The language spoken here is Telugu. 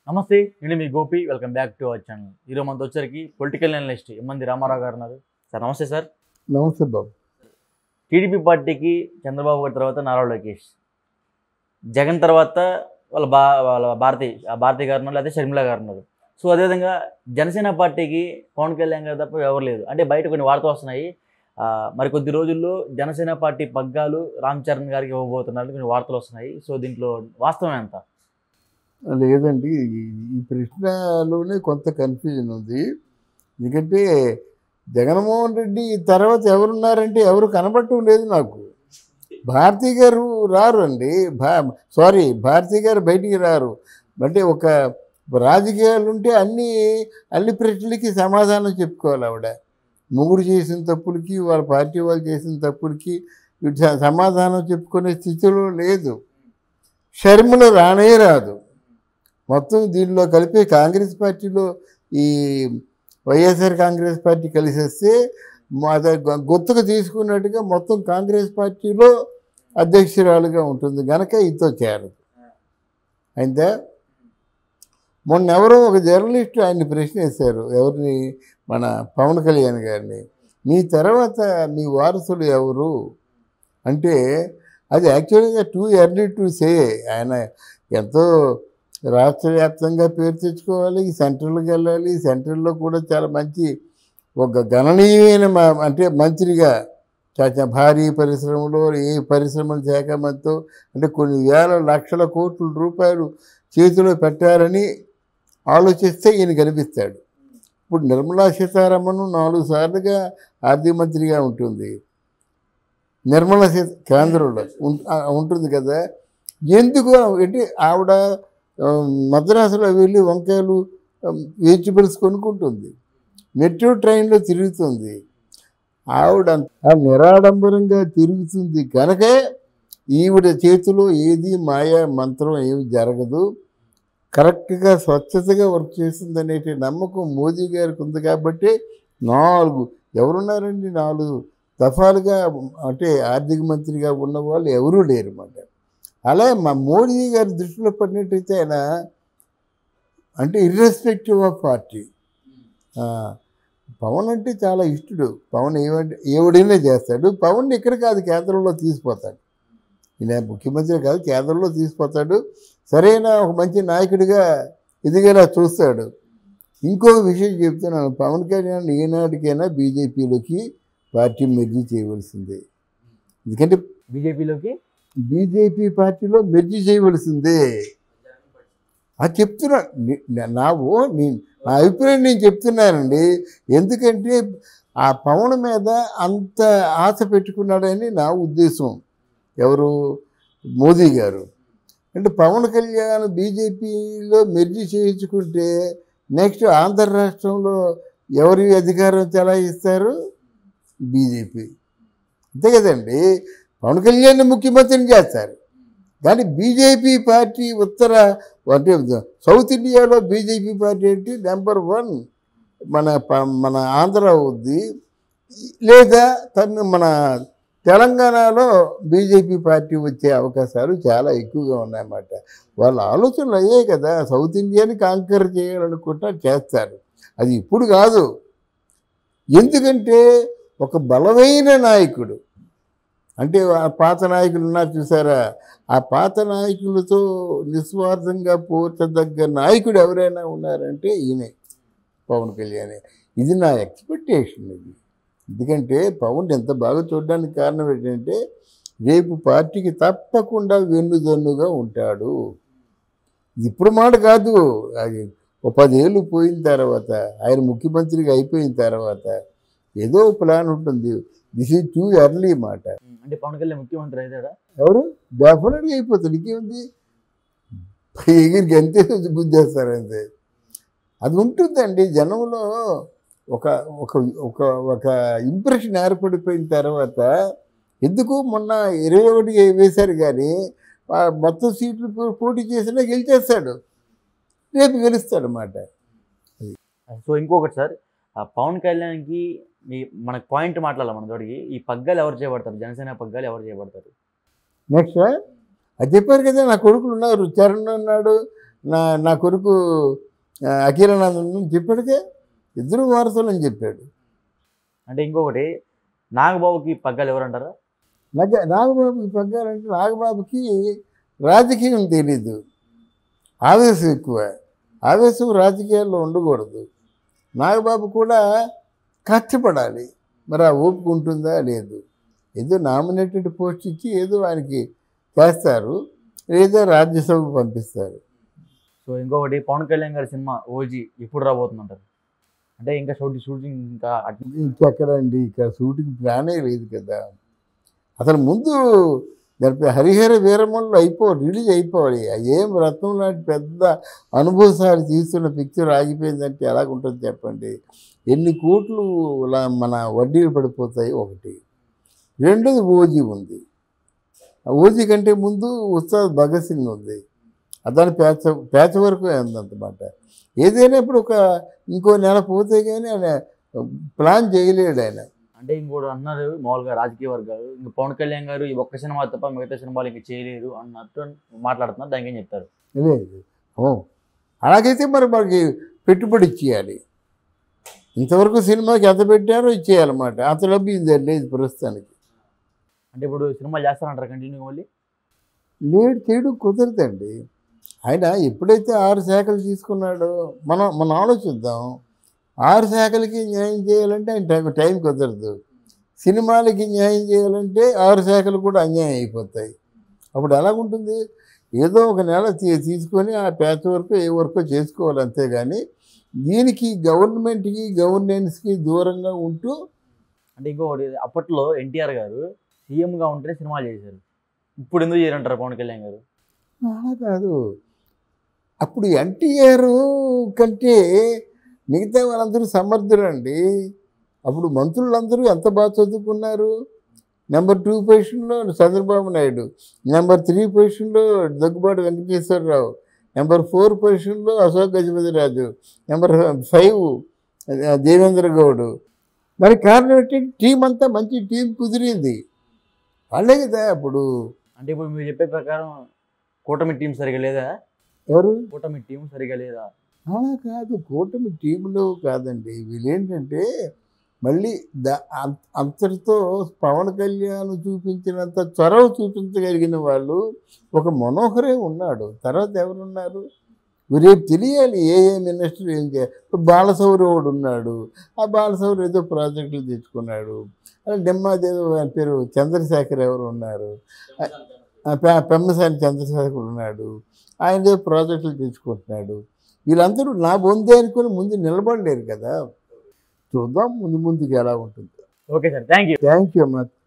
నమస్తే నేను మీ Gopi welcome back to our channel ఈరోజు మనతో వచ్చరికి పొలిటికల్ అనలిస్ట్ ఎమ్మంది రామారావు గారు ఉన్నారు సార్ నమస్తే సార్ నమస్తే బాబు టీడీపీ పార్టీకి చంద్రబాబు గారి తర్వాత నారా లోకేష్ జగన్ తర్వాత వాళ్ళ బా వాళ్ళ భారతి ఆ భారతి గారు ఉన్నారు లేకపోతే షర్మిల గారు ఉన్నారు సో అదేవిధంగా జనసేన పార్టీకి పవన్ కళ్యాణ్ గారు తప్ప ఎవరు లేదు అంటే బయట కొన్ని వార్తలు వస్తున్నాయి ఆ, మరి కొద్ది రోజుల్లో జనసేన పార్టీ పగ్గాలు రామ్ చరణ్ గారికి ఇవ్వబోతున్నారు కొన్ని వార్తలు వస్తున్నాయి సో దీంట్లో వాస్తవం ఎంత లేదండి ఈ- ఈ ప్రశ్నలోనే కొంత కన్ఫ్యూజన్ ఉంది ఎందుకంటే జగన్మోహన్ రెడ్డి తర్వాత ఎవరున్నారంటే ఎవరు కనబడటం లేదు నాకు భారతి గారు రారు అండి భా సారీ భారతి గారు బయటికి రారు అంటే ఒక రాజకీయాలు ఉంటే అన్ని అన్ని ప్రశ్నలకి సమాధానం చెప్పుకోవాలి ఆవిడ ముగ్గురు చేసిన తప్పులకి వాళ్ళ పార్టీ వాళ్ళు చేసిన తప్పులకి వీటి స- సమాధానం చెప్పుకునే స్థితిలో లేదు షర్మిల రానే రాదు మొత్తం దీనిలో కలిపి కాంగ్రెస్ పార్టీలో ఈ వైఎస్ఆర్ కాంగ్రెస్ పార్టీ కలిసేస్తే అదే గుర్తుకు తీసుకున్నట్టుగా మొత్తం కాంగ్రెస్ పార్టీలో అధ్యక్షురాలుగా ఉంటుంది గనక ఇంతో చేరదు అయితే మొన్న ఎవరో ఒక జర్నలిస్ట్ ఆయన్ని ప్రశ్న వేశారు ఎవరిని మన పవన్ కళ్యాణ్ గారిని మీ తర్వాత మీ వారసులు ఎవరు అంటే అది యాక్చువల్గా టూ ఎర్లీ టు సే ఆయన ఎంతో రాష్ట్ర వ్యాప్తంగా పేరు తెచ్చుకోవాలి సెంట్రల్కి వెళ్ళాలి సెంట్రల్లో కూడా చాలా మంచి ఒక గణనీయమైన మ- అంటే మంత్రిగా చాలా భారీ పరిశ్రమలో ఏ పరిశ్రమల శాఖ మంత్రితో అంటే కొన్ని వేల లక్షల కోట్ల రూపాయలు చేతిలో పెట్టారని ఆలోచిస్తే ఈయన కనిపిస్తాడు ఇప్పుడు నిర్మలా సీతారామన్ నాలుగు సార్లుగా ఆర్థిక మంత్రిగా ఉంటుంది నిర్మలా సీత కేంద్రంలో ఉం- ఆ, ఉంటుంది కదా ఎందుకు అంటే ఆవిడ ఆ, మద్రాసులో వెళ్ళి వంకాయలు వెజిటబుల్స్ కొనుక్కుంటుంది మెట్రో ట్రైన్లో తిరుగుతుంది ఆవిడ ఆ నిరాడంబరంగా తిరుగుతుంది కనుకే ఈవిడ చేతిలో ఏది మాయా మంత్రం ఏమి జరగదు కరెక్ట్గా స్వచ్ఛతగా వర్క్ చేస్తుంది అనేటి నమ్మకం మోదీ గారికి ఉంది కాబట్టి నాలుగు ఎవరున్నారండి నాలుగు దఫాలుగా అంటే ఆర్థిక మంత్రిగా ఉన్న వాళ్ళు ఎవరూ లేరు అన్నమాట అలా మా మోడీ గారి దృష్టిలో పడినట్టయితే ఆయన అంటే ఇర్రెస్పెక్టివ్ ఆఫ్ పార్టీ పవన్ అంటే చాలా ఇష్టడు పవన్ ఏమంటే ఏవడైనా చేస్తాడు పవన్ ఇక్కడ కాదు కేంద్రంలో తీసిపోతాడు ఈయన ముఖ్యమంత్రి కాదు కేంద్రంలో తీసిపోతాడు సరైన ఒక మంచి నాయకుడిగా ఎదిగేలా చూస్తాడు ఇంకొక విషయం చెప్తున్నాను పవన్ కళ్యాణ్ ఏనాటికైనా బీజేపీలోకి పార్టీ మెర్జీ చేయవలసిందే ఎందుకంటే బీజేపీలోకి బీజేపీ పార్టీలో మెర్జీ చేయవలసిందే అది చెప్తున్నా ని- నా ఓ నేను నా అభిప్రాయం నేను చెప్తున్నానండి ఎందుకంటే ఆ పవన్ మీద అంత ఆశ పెట్టుకున్నాడని నా ఉద్దేశం ఎవరు మోదీ గారు అంటే పవన్ కళ్యాణ్ బీజేపీలో మెర్జీ చేయించుకుంటే నెక్స్ట్ ఆంధ్ర రాష్ట్రంలో ఎవరి అధికారం చెలాయిస్తారు బీజేపీ అంతే కదండి పవన్ కళ్యాణ్ ముఖ్యమంత్రిని చేస్తారు కానీ బీజేపీ పార్టీ ఉత్తర అంటే సౌత్ ఇండియాలో బీజేపీ పార్టీ ఏంటి నెంబర్ వన్ మన ప- మన ఆంధ్ర అవుద్ది లేదా తమిళ మన తెలంగాణలో బీజేపీ పార్టీ వచ్చే అవకాశాలు చాలా ఎక్కువగా ఉన్నాయన్నమాట వాళ్ళ ఆలోచనలు అయ్యాయి కదా సౌత్ ఇండియాని కాంకర్ చేయాలనుకుంటా చేస్తారు అది ఇప్పుడు కాదు ఎందుకంటే ఒక బలమైన నాయకుడు అంటే ఆ పాత నాయకులు ఉన్నారు చూసారా ఆ పాత నాయకులతో నిస్వార్థంగా పోతదగ్గ నాయకుడు ఎవరైనా ఉన్నారంటే ఈయనే పవన్ కళ్యాణ్ ఇది నా ఎక్స్పెక్టేషన్ ఇది ఎందుకంటే పవన్ ఎంత బాగా చూడడానికి కారణం ఏంటంటే రేపు పార్టీకి తప్పకుండా వెన్నుదన్నుగా ఉంటాడు ఇది ఇప్పుడు మాట కాదు అది ఒక పదేళ్ళు పోయిన తర్వాత ఆయన ముఖ్యమంత్రిగా అయిపోయిన తర్వాత ఏదో ప్లాన్ ఉంటుంది దిస్ ఈజ్ టూ ఎర్లీ మాట అంటే పవన్ కళ్యాణ్ ముఖ్యమంత్రి అవుతాడా ఎవరు డెఫినెట్గా అయిపోతుంది ఇంకేముంది ఎగిరికి అంతే గుద్దేస్తారు అంతే అది ఉంటుందండి జనంలో ఒక ఒక ఒక ఒక ఇంప్రెషన్ ఏర్పడిపోయిన తర్వాత ఎందుకు మొన్న ఇరవై ఒకటి వేశారు కానీ ఆ మొత్తం సీట్లు పో- పోటీ చేసినా గెలిచేస్తాడు రేపు గెలుస్తాడు అన్నమాట సో ఇంకొకటి సార్ ఆ పవన్ కళ్యాణ్కి మీ మనకు పాయింట్ మాట్లాడాలి మన తోడికి ఈ పగ్గాలు ఎవరు చేయబడతారు జనసేన పగ్గాలు ఎవరు చేయబడతారు నెక్స్ట్ అది చెప్పారు కదా నా కొడుకులు ఉన్నారు చరణ్ ఉన్నాడు నా నా కొడుకు ఆ, అఖిలానందన్ చెప్పాడుగా ఇద్దరు వారసులు అని చెప్పాడు అంటే ఇంకొకటి నాగబాబుకి పగ్గాలు ఎవరంటారా నాగ నాగబాబుకి పగ్గాలంటే నాగబాబుకి రాజకీయం తెలీదు ఆవేశం ఎక్కువ ఆవేశం రాజకీయాల్లో ఉండకూడదు నాగబాబు కూడా కష్టపడాలి మరి ఆ ఓపిక ఉంటుందా లేదు ఏదో నామినేటెడ్ పోస్ట్ ఇచ్చి ఏదో ఆయనకి చేస్తారు లేదా రాజ్యసభకు పంపిస్తారు సో ఇంకొకటి పవన్ కళ్యాణ్ గారి సినిమా ఓజీ ఎప్పుడు రాబోతుందంటారు అంటే ఇంకా షూటింగ్ షూటింగ్ ఇంకా అట్- ఇంకెక్కడండి ఇక్కడ షూటింగ్ ప్లానే లేదు కదా అసలు ముందు దాని హరిహర వీరమల్లు అయిపో రిలీజ్ అయిపోవాలి ఆ ఏం రత్నం లాంటి పెద్ద అనుభవసారి తీస్తున్న పిక్చర్ ఆగిపోయిందంటే ఎలాగుంటుంది చెప్పండి ఎన్ని కోట్లు లా- మన వడ్డీలు పడిపోతాయి ఒకటి రెండోది ఓజీ ఉంది ఆ ఓజీ కంటే ముందు ఉస్తాద్ భగత్ సింగ్ ఉంది దాని పేచ పేచ వరకు ఉందన్నమాట ఏదైనా ఇప్పుడు ఒక ఇంకో నెల పోతే కానీ ఆయన ప్లాన్ చేయలేడు ఆయన అంటే ఇంకోటి అన్నారు మామూలుగా రాజకీయ వర్గాలు ఇంకా పవన్ కళ్యాణ్ గారు ఈ ఒక్క సినిమా తప్ప మిగతా సినిమాలు ఇంకా చేయలేరు అన్నట్టు మాట్లాడుతున్నారు దానికి ఏం చెప్తారు లేదు ఓ అలాగైతే మరి మనకి పెట్టుబడి ఇచ్చేయాలి ఇంతవరకు సినిమాకి ఎంత పెట్టారో ఇచ్చేయాలన్నమాట అంత డబ్బు ఇది లేదు ప్రస్తుతానికి అంటే ఇప్పుడు సినిమాలు చేస్తారంటారు కంటిన్యూ మళ్ళీ లేడు చేయడం కుదరదండి ఆయన ఎప్పుడైతే ఆరు శాఖలు తీసుకున్నాడో మనం మనం ఆలోచిద్దాం ఆరు శాఖలకి న్యాయం చేయాలంటే ఆయన టైం టైం కుదరదు సినిమాలకి న్యాయం చేయాలంటే ఆరు శాఖలు కూడా అన్యాయం అయిపోతాయి అప్పుడు ఎలాగుంటుంది ఏదో ఒక నెల తీ- తీసుకొని ఆ ప్యాచ్ వరకు ఏ వర్కో చేసుకోవాలి అంతేగాని దీనికి గవర్నమెంట్కి గవర్నెన్స్కి దూరంగా ఉంటూ అంటే ఇంకొకటి అప్పట్లో ఎన్టీఆర్ గారు సీఎంగా ఉంటే సినిమాలు చేశారు ఇప్పుడు ఎందుకు చేయరంటారు పవన్ కళ్యాణ్ గారు అలా కాదు అప్పుడు ఎన్టీఆర్ కంటే మిగతా వాళ్ళందరూ సమర్థులండి అప్పుడు మంత్రులందరూ ఎంత బాగా చదువుకున్నారు నెంబర్ టూ పొజిషన్లో చంద్రబాబు నాయుడు నెంబర్ త్రీ పొజిషన్లో దగ్గుబాటి వెంకటేశ్వరరావు నెంబర్ ఫోర్ పొజిషన్లో అశోక్ గజపతిరాజు నెంబర్ ఫైవ్ ఆ, దేవేంద్ర గౌడ్ మరి కారణం ఏంటంటే టీం అంతా మంచి టీం కుదిరింది వాళ్ళే కదా అప్పుడు అంటే ఇప్పుడు మీరు చెప్పే ప్రకారం కూటమి టీం సరిగా లేదా ఎవరు కూటమి టీం సరిగా లేదా అలా కాదు కూటమి టీంలో కాదండి వీళ్ళేంటంటే మళ్ళీ ద అం- అంతటితో పవన్ కళ్యాణ్ చూపించినంత చొరవ చూపించగలిగిన వాళ్ళు ఒక మనోహరే ఉన్నాడు తర్వాత ఎవరున్నారు రేపు తెలియాలి ఏ ఏ మినిస్టర్ ఏం చేయాలి ఇప్పుడు బాలసౌరి ఒకడు ఉన్నాడు ఆ బాలసౌరి ఏదో ప్రాజెక్టులు తెచ్చుకున్నాడు అలా డెమ్మాదేదో ఆయన పేరు చంద్రశేఖర్ ఎవరు ఉన్నారు ఆ పె- పెమ్మసాని చంద్రశేఖర్ ఉన్నాడు ఆయన ఏదో ప్రాజెక్టులు తెచ్చుకుంటున్నాడు వీళ్ళందరూ నా బొందే అనుకుని ముందు నిలబడలేరు కదా చూద్దాం ముందు ముందుకు ఎలా ఉంటుంది okay sir thank you thank you అమ్మా